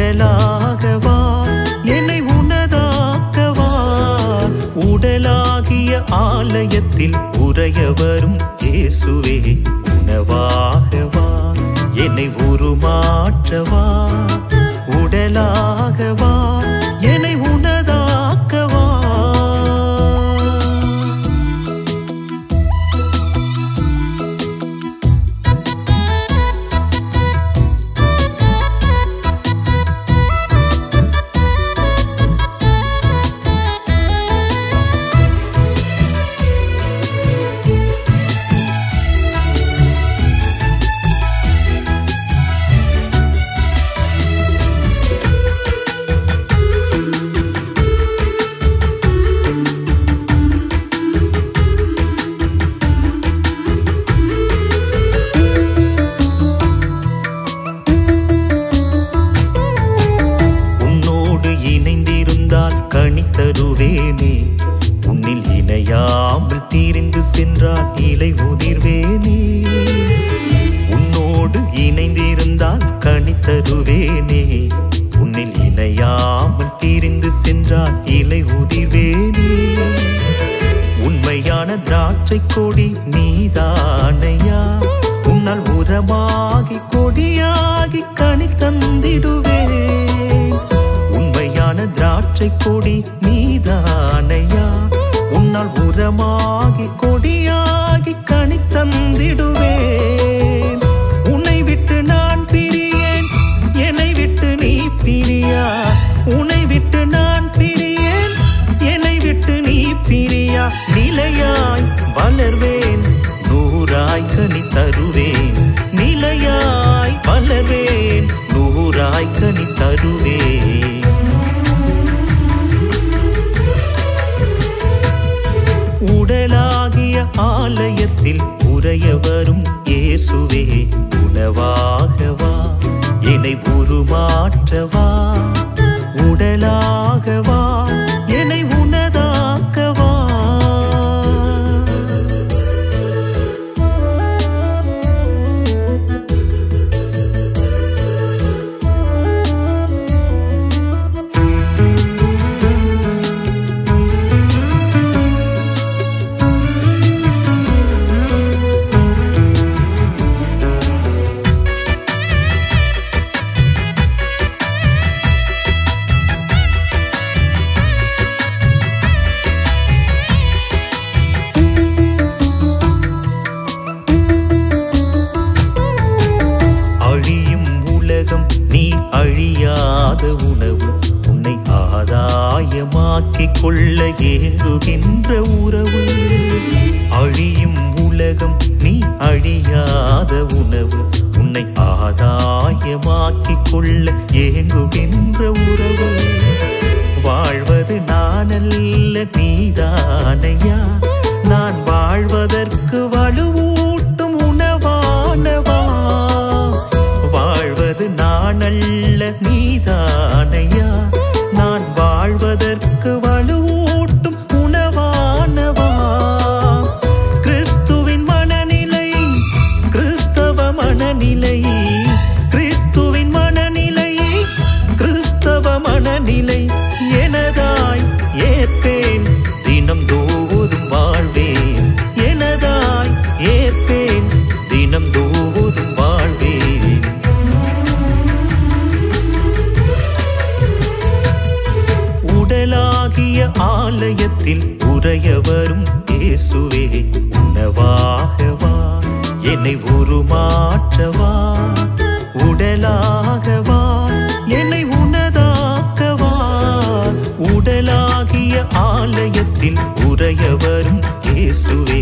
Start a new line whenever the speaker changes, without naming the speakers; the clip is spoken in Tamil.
உடலாகவா என்னை உனதாக்கவா உடலாகிய ஆலயத்தில் உறைய வரும் இயேசுவே உணவாகவா என்னை உருமாற்றவா உடலாகவா என்னை உனதாக்கவா உன்னோடு இணைந்திருந்தால் கனி தருவேனே உன்னில் இணையாமல் தீர்ந்து சென்றால் இலை உதிர்வேனே உன்னோடு இணைந்திருந்தால் கனி தருவேனே உன்னில் இணையாமல் தீர்ந்து சென்றால் இலை உதிர்வேனே உண்மையான திராட்சை கொடி நீதானையா உன்னால் உரமாகி கொடியாகி கனி தந்திடுவேன் உண்மையான திராட்சை கொடி நீதானையா உன்னால் உரமாகி கொடியாகி கனி தந்திடுவேன் உன்னை விட்டு நான் பிரியேன் என்னை விட்டு நீ பிரியா உன்னை விட்டு நான் பிரியேன் என்னை விட்டு நீ பிரியா நிலையாய் வளர்வேன் நூறாய் கனி தருவேன் நிலையாய் வளர்வேன் நூறாய் கனி தருவேன் உடலாகிய ஆலயத்தில் உறைய வரும் இயேசுவே உணவாகவா என்னை உருமாற்றவா உடலாகவா என்னை உனதாக்கவா அழியும் உலகம் நீ அழியாத உணவு உன்னை ஆதாயமாக்கிக் கொள்ள ஏங்குகின்ற உறவு அழியும் உலகம் நீ அழியாத உணவு உன்னை ஆதாயமாக்கிக் கொள்ள ஏங்குகின்ற உறவு வாழ்வது நானல்ல நீதானையா நான் வாழ்வதற்கு வலுவூட்டும் உணவானவா வாழ்வது நானல்ல நீதானையா நான் வாழ்வதற்கு வலுவூட்டும் உணவானவா கிறிஸ்துவின் மனநிலை கிறிஸ்தவ மனநிலை கிறிஸ்துவின் மனநிலை கிறிஸ்தவ மனநிலை எனதாய் ஏற்பேன் தினம் தோறும் வாழ்வேன் எனதாய் ஏற்பேன் தினம் தோறும் வாழ்வேன் உடலாகிய ஆலயத்தில் உறைய வரும் இயேசுவே உணவாகவா என்னை உருமாற்றவா உடலாகவா என்னை உனதாக்கவா உடலாகிய ஆலயத்தில் உறைய வரும் இயேசுவே